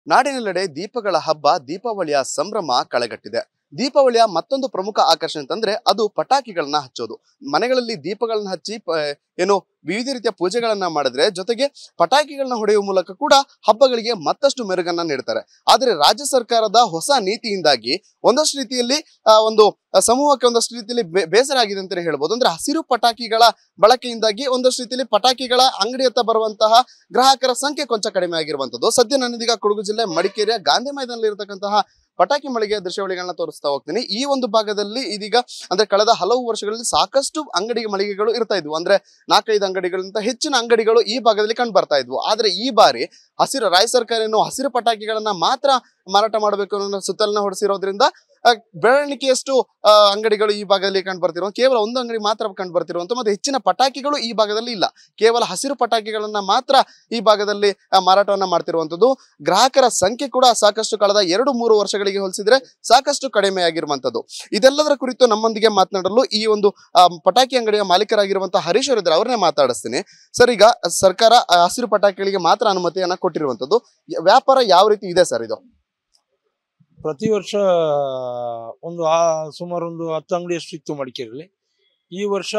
ನಾಡಿನೆಲ್ಲೆಡೆ ದೀಪಗಳ ಹಬ್ಬ ದೀಪಾವಳಿಯ ಸಂಭ್ರಮ ಕಳೆಗಟ್ಟಿದೆ ದೀಪಾವಳಿಯ ಮತ್ತೊಂದು ಪ್ರಮುಖ ಆಕರ್ಷಣೆ ಅಂತಂದ್ರೆ ಅದು ಪಟಾಕಿಗಳನ್ನ ಹಚ್ಚೋದು ಮನೆಗಳಲ್ಲಿ ದೀಪಗಳನ್ನ ಹಚ್ಚಿ ಪ- ಏನು ವಿವಿಧ ರೀತಿಯ ಪೂಜೆಗಳನ್ನ ಮಾಡಿದ್ರೆ ಜೊತೆಗೆ ಪಟಾಕಿಗಳನ್ನ ಹೊಡೆಯುವ ಮೂಲಕ ಕೂಡ ಹಬ್ಬಗಳಿಗೆ ಮತ್ತಷ್ಟು ಮೆರುಗನ್ನ ನೀಡ್ತಾರೆ ಆದ್ರೆ ರಾಜ್ಯ ಸರ್ಕಾರದ ಹೊಸ ನೀತಿಯಿಂದಾಗಿ ಒಂದಷ್ಟು ರೀತಿಯಲ್ಲಿ ಆ, ಒಂದು ಸಮೂಹಕ್ಕೆ ಒಂದಷ್ಟು ರೀತಿಯಲ್ಲಿ ಬೇ- ಬೇಸರ ಆಗಿದೆ ಅಂತಾನೆ ಹೇಳ್ಬೋದು ಅಂದ್ರೆ ಹಸಿರು ಪಟಾಕಿಗಳ ಬಳಕೆಯಿಂದಾಗಿ ಒಂದಷ್ಟು ರೀತಿಯಲ್ಲಿ ಪಟಾಕಿಗಳ ಅಂಗಡಿಯತ್ತ ಬರುವಂತಹ ಗ್ರಾಹಕರ ಸಂಖ್ಯೆ ಕೊಂಚ ಕಡಿಮೆ ಆಗಿರುವಂತದ್ದು ಸದ್ಯ ನಾನಿದೀಗ ಕೊಡಗು ಜಿಲ್ಲೆ ಮಡಿಕೇರಿಯ ಗಾಂಧಿ ಮೈದಾನದಲ್ಲಿ ಇರತಕ್ಕಂತಹ ಪಟಾಕಿ ಮಳಿಗೆಯ ದೃಶ್ಯಾವಳಿಗಳನ್ನ ತೋರಿಸ್ತಾ ಹೋಗ್ತೀನಿ ಈ ಒಂದು ಭಾಗದಲ್ಲಿ ಇದೀಗ ಅಂದ್ರೆ ಕಳೆದ ಹಲವು ವರ್ಷಗಳಲ್ಲಿ ಸಾಕಷ್ಟು ಅಂಗಡಿ ಮಳಿಗೆಗಳು ಇರ್ತಾ ಇದ್ವು ಅಂದ್ರೆ ನಾಲ್ಕೈದು ಅಂಗಡಿಗಳಿಂದ ಹೆಚ್ಚಿನ ಅಂಗಡಿಗಳು ಈ ಭಾಗದಲ್ಲಿ ಕಂಡು ಬರ್ತಾ ಇದ್ವು ಆದ್ರೆ ಈ ಬಾರಿ ಹಸಿರು ರಾಜ್ಯ ಸರ್ಕಾರ ಏನು ಹಸಿರು ಪಟಾಕಿಗಳನ್ನ ಮಾತ್ರ ಮಾರಾಟ ಮಾಡಬೇಕು ಅನ್ನೋ ಸುತ್ತಲನ್ನ ಹೊಡಿಸಿರೋದ್ರಿಂದ ಆ, ಬೆರಳಿಕೆಯಷ್ಟು ಆ, ಅಂಗಡಿಗಳು ಈ ಭಾಗದಲ್ಲಿ ಕಂಡು ಬರ್ತಿರೋ ಕೇವಲ ಒಂದು ಅಂಗಡಿ ಮಾತ್ರ ಕಂಡು ಬರ್ತಿರುವಂತ ಮತ್ತೆ ಹೆಚ್ಚಿನ ಪಟಾಕಿಗಳು ಈ ಭಾಗದಲ್ಲಿ ಇಲ್ಲ ಕೇವಲ ಹಸಿರು ಪಟಾಕಿಗಳನ್ನ ಮಾತ್ರ ಈ ಭಾಗದಲ್ಲಿ ಆ, ಮಾರಾಟವನ್ನ ಮಾಡ್ತಿರುವಂತದ್ದು ಗ್ರಾಹಕರ ಸಂಖ್ಯೆ ಕೂಡ ಸಾಕಷ್ಟು ಕಳೆದ ಎರಡು ಮೂರು ವರ್ಷಗಳಿಗೆ ಹೋಲಿಸಿದ್ರೆ ಸಾಕಷ್ಟು ಕಡಿಮೆ ಆಗಿರುವಂತದ್ದು ಇದೆಲ್ಲದರ ಕುರಿತು ನಮ್ಮೊಂದಿಗೆ ಮಾತನಾಡಲು ಈ ಒಂದು ಆ, ಪಟಾಕಿ ಅಂಗಡಿಯ ಮಾಲೀಕರಾಗಿರುವಂತಹ ಹರೀಶ್ ಅವರಿದ್ದಾರೆ ಅವ್ರನ್ನೇ ಮಾತಾಡಿಸ್ತೀನಿ ಸರ್ ಈಗ ಸರ್ಕಾರ ಆ, ಹಸಿರು ಪಟಾಕಿಗಳಿಗೆ ಮಾತ್ರ ಅನುಮತಿಯನ್ನ ಕೊಟ್ಟಿರುವಂತದ್ದು ಯ- ವ್ಯಾಪಾರ ಯಾವ ರೀತಿ ಇದೆ ಸರ್ ಇದು ಪ್ರತಿ ವರ್ಷ ಒಂದು ಆ ಸುಮಾರು ಒಂದು ಹತ್ತು ಅಂಗಡಿಯಷ್ಟು ಇತ್ತು ಮಡಿಕೇರಿಯಲ್ಲಿ ಈ ವರ್ಷ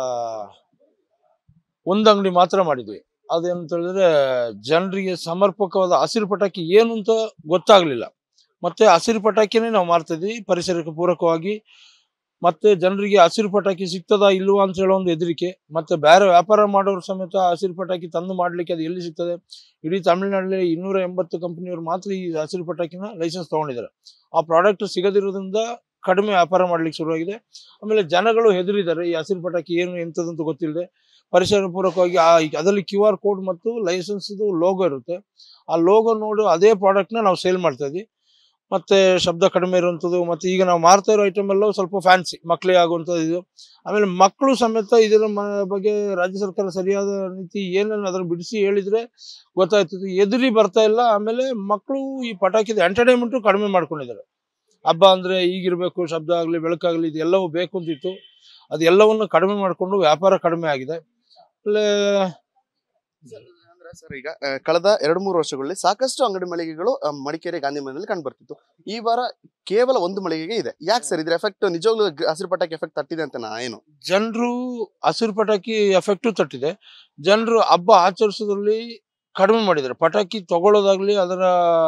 ಒಂದು ಅಂಗಡಿ ಮಾತ್ರ ಮಾಡಿದ್ವಿ ಅದೇನಂತ ಹೇಳಿದ್ರೆ ಜನರಿಗೆ ಸಮರ್ಪಕವಾದ ಹಸಿರು ಪಟಾಕಿ ಏನು ಅಂತ ಗೊತ್ತಾಗ್ಲಿಲ್ಲ ಮತ್ತೆ ಹಸಿರು ಪಟಾಕಿನೇ ನಾವು ಮಾರ್ತಾ ಇದ್ವಿ ಪರಿಸರಕ್ಕೆ ಪೂರಕವಾಗಿ ಮತ್ತೆ ಜನರಿಗೆ ಹಸಿರು ಪಟಾಕಿ ಸಿಗ್ತದಾ ಇಲ್ವಾ ಅಂತ ಹೇಳೋ ಒಂದು ಹೆದರಿಕೆ ಮತ್ತೆ ಬೇರೆ ವ್ಯಾಪಾರ ಮಾಡೋರು ಸಮೇತ ಹಸಿರು ಪಟಾಕಿ ತಂದು ಮಾಡ್ಲಿಕ್ಕೆ ಅದು ಎಲ್ಲಿ ಸಿಗ್ತದೆ ಇಡೀ ತಮಿಳುನಾಡಲ್ಲಿ ಇನ್ನೂರ ಎಂಬತ್ತು ಕಂಪನಿಯವರು ಮಾತ್ರ ಈ ಹಸಿರು ಪಟಾಕಿನ ಲೈಸೆನ್ಸ್ ತಗೊಂಡಿದ್ದಾರೆ ಆ ಪ್ರಾಡಕ್ಟ್ ಸಿಗದಿರೋದ್ರಿಂದ ಕಡಿಮೆ ವ್ಯಾಪಾರ ಮಾಡ್ಲಿಕ್ಕೆ ಶುರುವಾಗಿದೆ ಆಮೇಲೆ ಜನಗಳು ಹೆದರಿದ್ದಾರೆ ಈ ಹಸಿರು ಪಟಾಕಿ ಏನು ಎಂಥದಂತ ಗೊತ್ತಿಲ್ಲದೆ ಪರಿಸರ ಪೂರಕವಾಗಿ ಆ ಅದರಲ್ಲಿ ಕ್ಯೂ ಆರ್ ಕೋಡ್ ಮತ್ತು ಲೈಸೆನ್ಸ್ ಲೋಗೋ ಇರುತ್ತೆ ಆ ಲೋಗೋ ನೋಡು ಅದೇ ಪ್ರಾಡಕ್ಟ್ನ ನಾವು ಸೇಲ್ ಮಾಡ್ತಾ ಇದ್ವಿ ಮತ್ತೆ ಶಬ್ದ ಕಡಿಮೆ ಇರುವಂಥದ್ದು ಮತ್ತೆ ಈಗ ನಾವು ಮಾರ್ತಾ ಇರೋ ಐಟಮ್ ಎಲ್ಲ ಸ್ವಲ್ಪ ಫ್ಯಾನ್ಸಿ ಮಕ್ಕಳಿಗೆ ಆಗುವಂಥದ್ದು ಇದು ಆಮೇಲೆ ಮಕ್ಕಳು ಸಮೇತ ಇದರ ಮ- ಬಗ್ಗೆ ರಾಜ್ಯ ಸರ್ಕಾರ ಸರಿಯಾದ ನೀತಿ ಏನೇನು ಅದನ್ನು ಬಿಡಿಸಿ ಹೇಳಿದ್ರೆ ಗೊತ್ತಾಯ್ತದೆ ಎದುರಿ ಬರ್ತಾ ಇಲ್ಲ ಆಮೇಲೆ ಮಕ್ಕಳು ಈ ಪಟಾಕಿದ ಎಂಟರ್ಟೈನ್ಮೆಂಟು ಕಡಿಮೆ ಮಾಡ್ಕೊಂಡಿದ್ದಾರೆ ಹಬ್ಬ ಅಂದ್ರೆ ಈಗಿರ್ಬೇಕು ಶಬ್ದ ಆಗಲಿ ಬೆಳಕಾಗ್ಲಿ ಇದೆಲ್ಲವೂ ಬೇಕು ಅಂತಿತ್ತು ಅದೆಲ್ಲವನ್ನು ಕಡಿಮೆ ಮಾಡಿಕೊಂಡು ವ್ಯಾಪಾರ ಕಡಿಮೆ ಆಗಿದೆ ಆಮೇಲೆ ಅಂದ್ರೆ ಸರ್ ಈಗ ಆ, ಕಳೆದ ಎರಡು ಮೂರು ವರ್ಷಗಳಲ್ಲಿ ಸಾಕಷ್ಟು ಅಂಗಡಿ ಮಳಿಗೆಗಳು ಆ, ಮಡಿಕೇರಿ ಗಾಂಧಿ ಮೈದಾನದಲ್ಲಿ ಕಂಡು ಬರ್ತಿತ್ತು ಈ ವಾರ ಕೇವಲ ಒಂದು ಮಳಿಗೆಗೆ ಇದೆ ಯಾಕೆ ಸರ್ ಇದ್ರ ಎಫೆಕ್ಟ್ ನಿಜವಾಗ್ಲೂ ಗ- ಹಸಿರು ಪಟಾಕಿ ಎಫೆಕ್ಟ್ ತಟ್ಟಿದೆ ಅಂತ ನಾ ಏನು ಜನರು ಹಸಿರು ಪಟಾಕಿ ಎಫೆಕ್ಟು ತಟ್ಟಿದೆ ಜನರು ಹಬ್ಬ ಆಚರಿಸೋದ್ರಲ್ಲಿ ಕಡಿಮೆ ಮಾಡಿದ್ದಾರೆ ಪಟಾಕಿ ತಗೊಳ್ಳೋದಾಗ್ಲಿ ಅದರ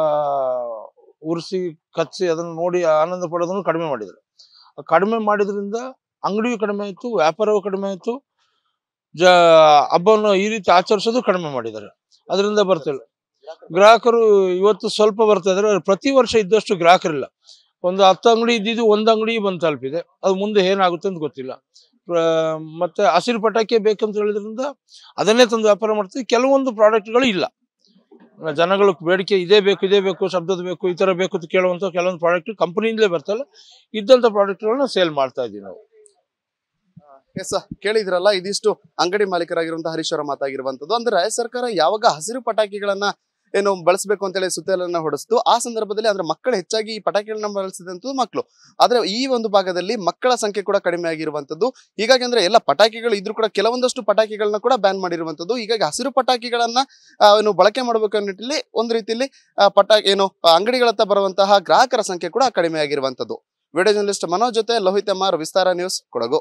ಉರಿಸಿ ಕಚ್ಚಿ ಅದನ್ನು ನೋಡಿ ಆನಂದ ಪಡೋದನ್ನು ಕಡಿಮೆ ಮಾಡಿದ್ದಾರೆ ಆ ಕಡಿಮೆ ಮಾಡಿದ್ರಿಂದ ಅಂಗಡಿಯೂ ಕಡಿಮೆ ಆಯ್ತು ವ್ಯಾಪಾರವೂ ಕಡಿಮೆ ಆಯ್ತು ಜ ಹಬ್ಬವನ್ನು ಈ ರೀತಿ ಆಚರಿಸೋದು ಕಡಿಮೆ ಮಾಡಿದ್ದಾರೆ ಅದರಿಂದ ಬರ್ತಿಲ್ಲ ಗ್ರಾಹಕರು ಇವತ್ತು ಸ್ವಲ್ಪ ಬರ್ತಾ ಇದ್ದಾರೆ ಆದ್ರೆ ಪ್ರತಿ ವರ್ಷ ಇದ್ದಷ್ಟು ಗ್ರಾಹಕರಿಲ್ಲ ಒಂದು ಹತ್ತು ಅಂಗಡಿ ಇದ್ದಿದ್ದು ಒಂದು ಅಂಗಡಿ ಬಂದು ತಲುಪಿದೆ ಅದು ಮುಂದೆ ಏನಾಗುತ್ತೆ ಅಂತ ಗೊತ್ತಿಲ್ಲ ಪ್ರ- ಮತ್ತೆ ಹಸಿರು ಪಟಾಕಿ ಬೇಕಂತ ಹೇಳಿದ್ರಿಂದ ಅದನ್ನೇ ತಂದು ವ್ಯಾಪಾರ ಮಾಡ್ತೀವಿ ಕೆಲವೊಂದು ಪ್ರಾಡಕ್ಟ್ಗಳು ಇಲ್ಲ ಜನಗಳು ಬೇಡಿಕೆ ಇದೇ ಬೇಕು ಇದೇ ಬೇಕು ಶಬ್ದದ ಬೇಕು ಈ ತರ ಬೇಕು ಅಂತ ಕೇಳುವಂತ ಕೆಲವೊಂದು ಪ್ರಾಡಕ್ಟ್ ಕಂಪನಿಯಿಂದಲೇ ಬರ್ತಲ್ಲ ಇದ್ದಂತ ಪ್ರಾಡಕ್ಟ್ಗಳನ್ನ ಸೇಲ್ ಮಾಡ್ತಾ ಇದೀವಿ ನಾವು ಎಸ್ ಕೇಳಿದ್ರಲ್ಲ ಇದಿಷ್ಟು ಅಂಗಡಿ ಮಾಲೀಕರಾಗಿರುವಂತಹ ಹರೀಶ್ ಅವರ ಮಾತಾಗಿರುವಂತದ್ದು ಅಂದ್ರೆ ರಾಜ್ಯ ಸರ್ಕಾರ ಯಾವಾಗ ಹಸಿರು ಪಟಾಕಿಗಳನ್ನ ಏನು ಬಳಸಬೇಕು ಅಂತೇಳಿ ಸುತ್ತಲನ್ನ ಹೊಡೆಸ್ತು ಆ ಸಂದರ್ಭದಲ್ಲಿ ಅಂದ್ರೆ ಮಕ್ಕಳು ಹೆಚ್ಚಾಗಿ ಈ ಪಟಾಕಿಗಳನ್ನ ಬಳಸಿದಂತದ್ದು ಮಕ್ಕಳು ಆದ್ರೆ ಈ ಒಂದು ಭಾಗದಲ್ಲಿ ಮಕ್ಕಳ ಸಂಖ್ಯೆ ಕೂಡ ಕಡಿಮೆ ಆಗಿರುವಂತದ್ದು ಹೀಗಾಗಿ ಅಂದ್ರೆ ಎಲ್ಲ ಪಟಾಕಿಗಳು ಇದ್ರೂ ಕೂಡ ಕೆಲವೊಂದಷ್ಟು ಪಟಾಕಿಗಳನ್ನ ಕೂಡ ಬ್ಯಾನ್ ಮಾಡಿರುವಂತದ್ದು ಹೀಗಾಗಿ ಹಸಿರು ಪಟಾಕಿಗಳನ್ನ ಆ, ಏನು ಬಳಕೆ ಮಾಡಬೇಕು ಅನ್ನೋ ನಿಟ್ಟಿನಲ್ಲಿ ಒಂದು ರೀತಿಯಲ್ಲಿ ಆ, ಪಟಾಕಿ ಏನು ಆ, ಅಂಗಡಿಗಳತ್ತ ಬರುವಂತಹ ಗ್ರಾಹಕರ ಸಂಖ್ಯೆ ಕೂಡ ಕಡಿಮೆ ಆಗಿರುವಂತದ್ದು ವಿಡಿಯೋ ಜರ್ನಲಿಸ್ಟ್ ಮನೋಜ್ ಜೊತೆ Lohith M R Vistara news Kodagu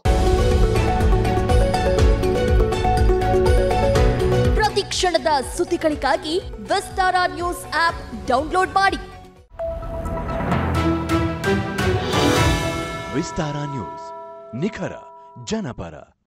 ಪ್ರತಿ ಕ್ಷಣದ ಸುದ್ದಿಗಳಿಗಾಗಿ ವಿಸ್ತಾರ ನ್ಯೂಸ್ ಆಪ್ ಡೌನ್ಲೋಡ್ ಮಾಡಿ ವಿಸ್ತಾರ ನ್ಯೂಸ್ ನಿಖರ ಜನಪರ